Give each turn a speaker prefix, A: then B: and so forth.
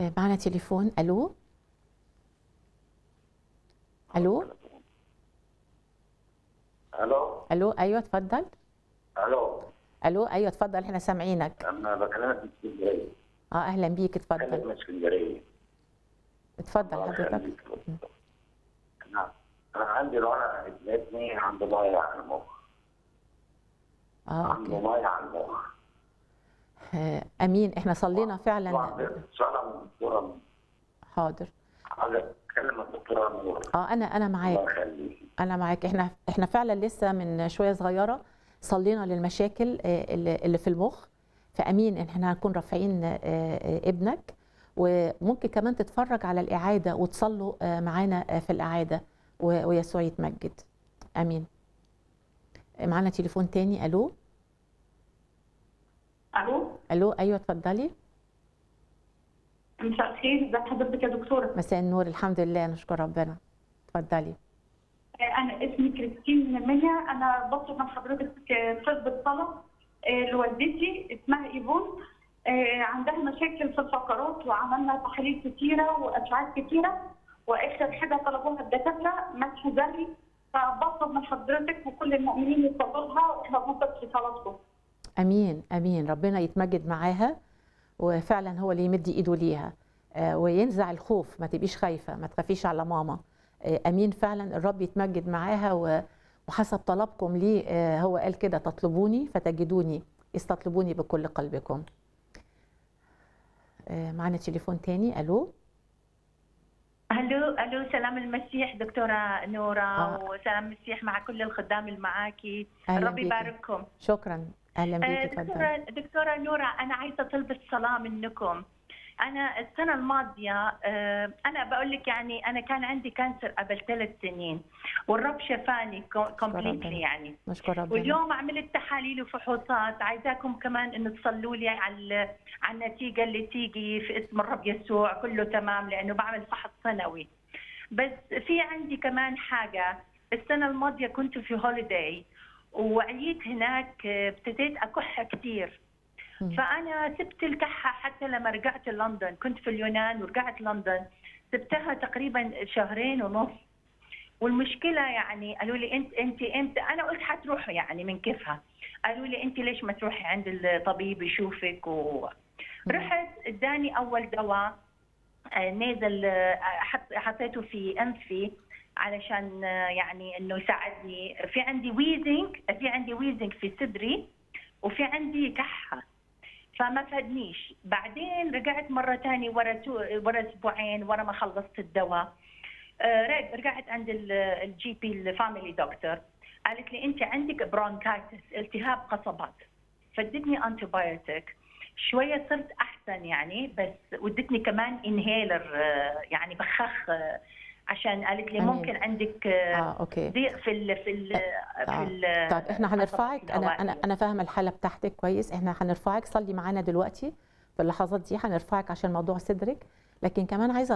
A: آه، معنا تليفون الو الو
B: الو
A: الو ايوه اتفضل
B: الو
A: الو ايوه اتفضل احنا سامعينك
B: انا بكلمك من اسكندريه
A: اه اهلا بيك
B: بكلمك
A: اتفضل
B: من اسكندريه
A: اتفضل
B: الله
A: حضرتك
B: يخليك. نعم انا عندي الولد ابني عنده ميه على المخ
A: اه
B: عنده
A: اوكي
B: ميه على المخ
A: آه، امين احنا صلينا فعلا
B: بعد صلاه من الدكتوره
A: حاضر
B: عايز اتكلم مع الدكتوره نور
A: اه انا انا معاك
B: الله يخليك
A: انا معاك احنا احنا فعلا لسه من شويه صغيره صلينا للمشاكل آه، اللي اللي في المخ فامين ان احنا هنكون رافعين آه، آه، ابنك وممكن كمان تتفرج على الاعاده وتصلوا آه، معانا آه، في الاعاده و- ويسوع يتمجد امين معانا تليفون تاني الو
C: الو
A: الو ايوه اتفضلي
C: مساء الخير ازي حضرتك يا دكتوره
A: مساء النور الحمد لله نشكر ربنا اتفضلي
C: انا اسمي كريستين من المنيا انا بطلب من حضرتك طلب الصلاه آه، لوالدتي اسمها ايفون آه، عندها مشاكل في الفقرات وعملنا تحاليل كتيره واشعاعات كتيره واخر حاجه طلبوها الدكاتره مسح ذري فبطلب من حضرتك وكل المؤمنين يصلوا لها واحنا بنثق في صلاتكم
A: امين امين ربنا يتمجد معاها وفعلا هو اللي يمد ايده ليها آه، وينزع الخوف ما تبقيش خايفه ما تخافيش على ماما آه، امين فعلا الرب يتمجد معاها و- وحسب طلبكم ليه آه، هو قال كده تطلبوني فتجدوني استطلبوني بكل قلبكم آه، معنا تليفون تاني الو
D: الو الو سلام المسيح دكتوره نوره
A: آه.
D: وسلام المسيح مع كل الخدام اللي معاكي
A: أهلاً
D: ربي
A: بيكي.
D: يبارككم
A: شكرا اهلا
D: آه،
A: بيك
D: دكتوره
A: اتفضلي
D: دكتوره نوره انا عايزه طلب الصلاه منكم انا السنه الماضيه آه، انا بقول لك يعني انا كان عندي كانسر قبل ثلاث سنين والرب شفاني
A: ربنا.
D: كومبليتلي يعني
A: نشكر ربنا
D: واليوم عملت تحاليل وفحوصات عايزاكم كمان انه تصلوا لي على على النتيجه اللي تيجي في اسم الرب يسوع كله تمام لانه بعمل فحص سنوي بس في عندي كمان حاجه السنه الماضيه كنت في هوليداي وعيت هناك آه، ابتديت اكح كثير
A: مم.
D: فانا سبت الكحه حتى لما رجعت لندن كنت في اليونان ورجعت لندن سبتها تقريبا شهرين ونص والمشكله يعني قالوا لي انت انت امتى انا قلت حتروحوا يعني من كيفها قالوا لي انت ليش ما تروحي عند الطبيب يشوفك و... رحت اداني اول دواء آه، نازل آه، حط حطيته في انفي علشان آه، يعني انه يساعدني في عندي ويزنج في عندي ويزنج في صدري وفي عندي كحه فما فادنيش بعدين رجعت مره ثانيه ورا تو... ورا اسبوعين ورا ما خلصت الدواء آه، رج- رجعت عند ال- الجي بي الفاميلي دكتور قالت لي انت عندك برونكايتس التهاب قصبات فادتني انتي بايوتيك شويه صرت احسن يعني بس ودتني كمان انهيلر يعني بخخ آه، عشان قالت لي
A: أمين.
D: ممكن عندك آه،
A: اه اوكي
D: ضيق في ال في ال في ال
A: طيب احنا هنرفعك انا
D: الهوائية.
A: انا انا فاهمه الحاله بتاعتك كويس احنا هنرفعك صلي معانا دلوقتي في اللحظات دي هنرفعك عشان موضوع صدرك لكن كمان عايزه